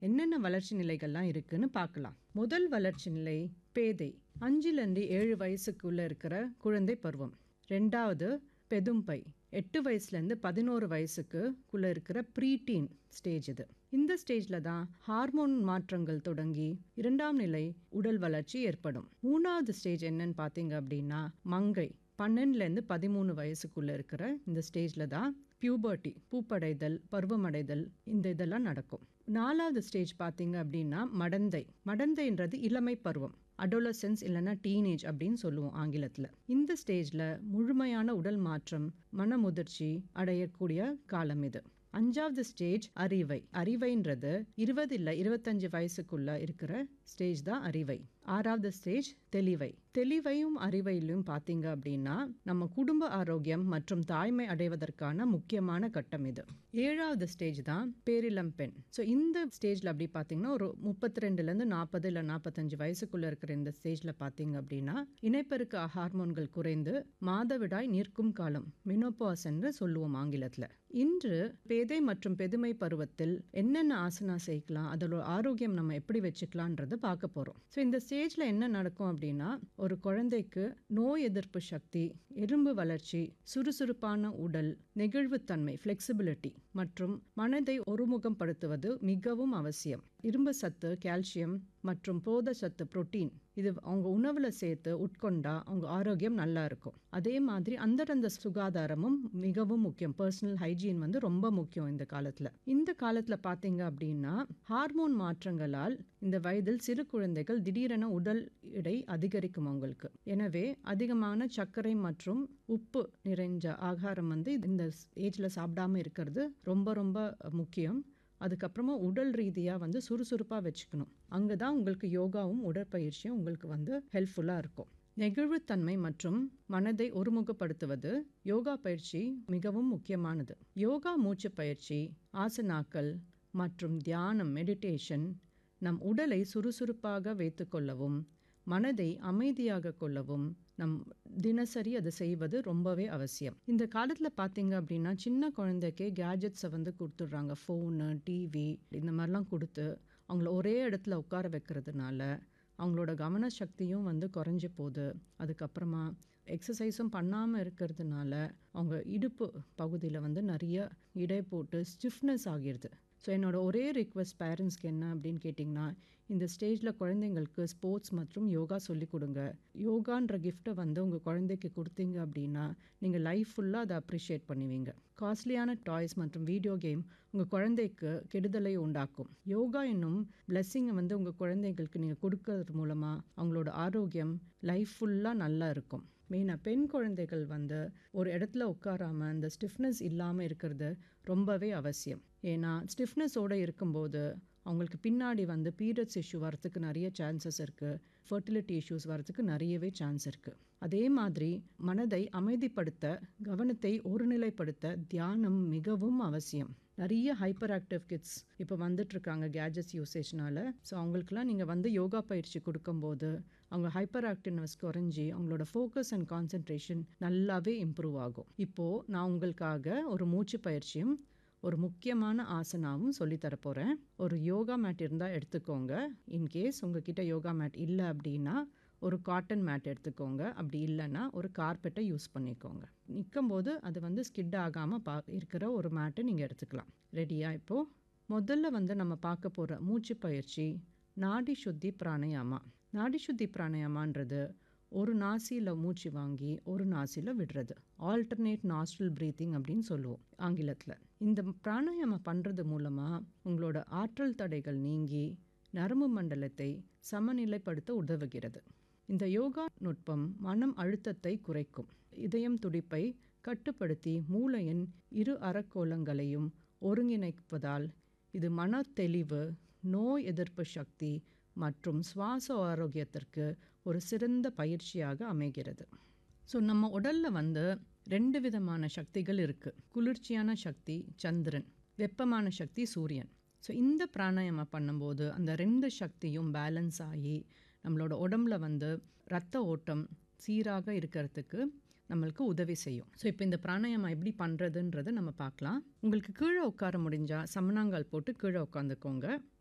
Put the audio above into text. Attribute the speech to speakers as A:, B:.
A: என்னென்ன வளர்ச்சி நிலைகள்லாம் இருக்குன்னு பார்க்கலாம் முதல் வளர்ச்சி நிலை பேதை அஞ்சுலேருந்து ஏழு வயசுக்குள்ள இருக்கிற குழந்தை பருவம் ரெண்டாவது பெதும்பை எட்டு வயசுலேருந்து பதினோரு வயசுக்குள்ள இருக்கிற ப்ரீடீன் ஸ்டேஜ் இது இந்த ஸ்டேஜில் தான் ஹார்மோன் மாற்றங்கள் தொடங்கி இரண்டாம் நிலை உடல் வளர்ச்சி ஏற்படும் மூணாவது ஸ்டேஜ் என்னன்னு பார்த்தீங்க அப்படின்னா மங்கை பன்னெண்டுலேருந்து பதிமூணு வயசுக்குள்ள இருக்கிற இந்த ஸ்டேஜில் தான் பியூபர்ட்டி பூப்படைதல் பருவமடைதல் இந்த இதெல்லாம் நடக்கும் நாலாவது ஸ்டேஜ் பார்த்தீங்க அப்படின்னா மடந்தை மடந்தைன்றது இளமை பருவம் அடோலசென்ஸ் இல்லைன்னா டீனேஜ் அப்படின்னு சொல்லுவோம் ஆங்கிலத்தில் இந்த ஸ்டேஜில் முழுமையான உடல் மாற்றம் மனமுதிர்ச்சி அடையக்கூடிய காலம் இது அஞ்சாவது ஸ்டேஜ் அறிவை அறிவைன்றது இருபது இல்லை இருபத்தஞ்சு வயசுக்குள்ள இருக்கிற ஸ்டேஜ் தான் அறிவை ஆறாவது ஸ்டேஜ் தெளிவை தெளிவையும் அறிவையிலும் பார்த்தீங்க அப்படின்னா நம்ம குடும்ப ஆரோக்கியம் மற்றும் தாய்மை அடைவதற்கான முக்கியமான கட்டம் இது ஏழாவது ஸ்டேஜ் தான் பேரிளம் பெண் ஸோ இந்த ஸ்டேஜில் அப்படி பார்த்தீங்கன்னா ஒரு முப்பத்தி ரெண்டுலேருந்து நாற்பது இல்லை நாற்பத்தஞ்சு வயசுக்குள்ள இருக்கிற இந்த ஸ்டேஜில் பார்த்தீங்க அப்படின்னா இணைப்பெருக்க ஹார்மோன்கள் குறைந்து மாதவிடாய் நிற்கும் காலம் மினோபாஸ் என்று சொல்லுவோம் ஆங்கிலத்தில் இன்று பேதை மற்றும் பெதுமை பருவத்தில் என்னென்ன ஆசனா செய்யலாம் அதோட ஆரோக்கியம் நம்ம எப்படி வச்சுக்கலான்றதை பார்க்க போகிறோம் ஸோ இந்த ஸ்டேஜில் என்ன நடக்கும் அப்படின்னா ஒரு குழந்தைக்கு நோய் எதிர்ப்பு சக்தி எலும்பு வளர்ச்சி சுறுசுறுப்பான உடல் நெகிழ்வுத்தன்மை ஃப்ளெக்சிபிலிட்டி மற்றும் மனதை ஒருமுகப்படுத்துவது மிகவும் அவசியம் இரும்பு சத்து கால்சியம் மற்றும் புரத சத்து புரோட்டீன் இது அவங்க உணவுல சேர்த்து உட்கொண்டா அவங்க ஆரோக்கியம் நல்லா இருக்கும் அதே மாதிரி அந்தரந்த சுகாதாரமும் மிகவும் முக்கியம் பர்சனல் ஹைஜீன் வந்து ரொம்ப முக்கியம் இந்த காலத்துல இந்த காலத்துல பாத்தீங்க அப்படின்னா ஹார்மோன் மாற்றங்களால் இந்த வயதில் சிறு குழந்தைகள் திடீரென உடல் எடை அதிகரிக்கும் அவங்களுக்கு எனவே அதிகமான சர்க்கரை மற்றும் உப்பு நிறைஞ்ச ஆகாரம் வந்து இந்த ஏஜ்ல சாப்பிடாம இருக்கிறது ரொம்ப ரொம்ப முக்கியம் அதுக்கப்புறமா உடல் ரீதியாக வந்து சுறுசுறுப்பாக வச்சுக்கணும் அங்கே தான் உங்களுக்கு யோகாவும் உடற்பயிற்சியும் உங்களுக்கு வந்து ஹெல்ப்ஃபுல்லாக இருக்கும் நெகிழ்வுத்தன்மை மற்றும் மனதை ஒருமுகப்படுத்துவது யோகா பயிற்சி மிகவும் முக்கியமானது யோகா மூச்சு பயிற்சி ஆசனாக்கள் மற்றும் தியானம் மெடிடேஷன் நம் உடலை சுறுசுறுப்பாக வைத்துக்கொள்ளவும் மனதை அமைதியாக கொள்ளவும் நம் தினசரி அதை செய்வது ரொம்பவே அவசியம் இந்த காலத்தில் பார்த்தீங்க அப்படின்னா சின்ன குழந்தைக்கே கேஜெட்ஸை வந்து கொடுத்துட்றாங்க ஃபோனு டிவி இந்த மாதிரிலாம் கொடுத்து அவங்கள ஒரே இடத்துல உட்கார வைக்கிறதுனால அவங்களோட கவன சக்தியும் வந்து குறைஞ்சி போகுது அதுக்கப்புறமா எக்ஸசைஸும் பண்ணாமல் இருக்கிறதுனால அவங்க இடுப்பு பகுதியில் வந்து நிறைய இடை போட்டு ஸ்டிஃப்னஸ் ஆகிடுது ஸோ என்னோட ஒரே ரிக்வெஸ்ட் பேரண்ட்ஸ்க்கு என்ன அப்படின்னு கேட்டிங்கன்னா இந்த ஸ்டேஜில் குழந்தைங்களுக்கு ஸ்போர்ட்ஸ் மற்றும் யோகா சொல்லிக் கொடுங்க யோகான்ற கிஃப்ட்டை வந்து உங்கள் குழந்தைக்கு கொடுத்தீங்க அப்படின்னா நீங்கள் லைஃப் ஃபுல்லாக அதை அப்ரிஷியேட் பண்ணுவீங்க காஸ்ட்லியான டாய்ஸ் மற்றும் வீடியோ கேம் உங்கள் குழந்தைக்கு கெடுதலை உண்டாக்கும் யோகா என்னும் பிளெஸ்ஸிங்கை வந்து உங்கள் குழந்தைங்களுக்கு நீங்கள் கொடுக்கறது மூலமாக அவங்களோட ஆரோக்கியம் லைஃப் ஃபுல்லாக நல்லா இருக்கும் மெயினாக பெண் குழந்தைகள் வந்து ஒரு இடத்துல உட்காராம அந்த ஸ்டிஃப்னஸ் இல்லாமல் இருக்கிறது ரொம்பவே அவசியம் ஏன்னா ஸ்டிஃப்னஸோடு இருக்கும்போது அவங்களுக்கு பின்னாடி வந்து பீரியட்ஸ் இஷ்யூ வரத்துக்கு நிறைய சான்சஸ் இருக்குது ஃபர்டிலிட்டி இஷ்யூஸ் வரத்துக்கு நிறையவே சான்ஸ் இருக்குது அதே மாதிரி மனதை அமைதிப்படுத்த கவனத்தை ஒருநிலைப்படுத்த தியானம் மிகவும் அவசியம் நிறைய ஹைப்பர் ஆக்டிவ் கிட்ஸ் இப்போ வந்துட்டு இருக்காங்க கேஜெட்ஸ் யூசேஜ்னால ஸோ அவங்களுக்குலாம் நீங்கள் வந்து யோகா பயிற்சி கொடுக்கும்போது அவங்க ஹைப்பர் ஆக்டிவ்னஸ் குறைஞ்சி அவங்களோட ஃபோக்கஸ் அண்ட் கான்சென்ட்ரேஷன் நல்லாவே இம்ப்ரூவ் ஆகும் இப்போது நான் உங்களுக்காக ஒரு மூச்சு பயிற்சியும் ஒரு முக்கியமான ஆசனாவும் சொல்லித்தர போகிறேன் ஒரு யோகா மேட் இருந்தால் எடுத்துக்கோங்க இன்கேஸ் உங்ககிட்ட யோகா மேட் இல்லை அப்படின்னா ஒரு காட்டன் மேட் எடுத்துக்கோங்க அப்படி இல்லைன்னா ஒரு கார்பெட்டை யூஸ் பண்ணிக்கோங்க நிற்கும்போது அது வந்து ஸ்கிட் ஆகாமல் பா இருக்கிற ஒரு மேட்டை நீங்கள் எடுத்துக்கலாம் ரெடியா இப்போது முதல்ல வந்து நம்ம பார்க்க போகிற மூச்சு பயிற்சி நாடி சுத்தி பிராணயாமா நாடி சுத்தி பிராணயாமான்றது ஒரு நாசியில் மூச்சு வாங்கி ஒரு நாசியில் விடுறது ஆல்டர்னேட் நாஸ்ட்ரல் ப்ரீத்திங் அப்படின்னு சொல்லுவோம் ஆங்கிலத்தில் இந்த பிராணாயாமம் பண்ணுறது மூலமாக உங்களோட ஆற்றல் தடைகள் நீங்கி நரம்பு மண்டலத்தை சமநிலைப்படுத்த உதவுகிறது இந்த யோகா நுட்பம் மனம் அழுத்தத்தை குறைக்கும் இதயம் துடிப்பை கட்டுப்படுத்தி மூளையின் இரு அறக்கோளங்களையும் ஒருங்கிணைப்பதால் இது மன தெளிவு நோய் எதிர்ப்பு சக்தி மற்றும் சுவாச ஆரோக்கியத்திற்கு ஒரு சிறந்த பயிற்சியாக அமைகிறது ஸோ நம்ம உடலில் வந்து ரெண்டு விதமான சக்திகள் இருக்குது குளிர்ச்சியான சக்தி சந்திரன் வெப்பமான சக்தி சூரியன் ஸோ இந்த பிராணாயாமம் பண்ணும்போது அந்த ரெண்டு சக்தியும் பேலன்ஸ் ஆகி நம்மளோட உடம்புல வந்து ரத்த ஓட்டம் சீராக இருக்கிறதுக்கு நம்மளுக்கு உதவி செய்யும் ஸோ இப்போ இந்த பிராணாயாமம் எப்படி பண்ணுறதுன்றதை நம்ம பார்க்கலாம் உங்களுக்கு கீழே உட்கார முடிஞ்சால் சமணாங்கால் போட்டு கீழே உட்காந்துக்கோங்க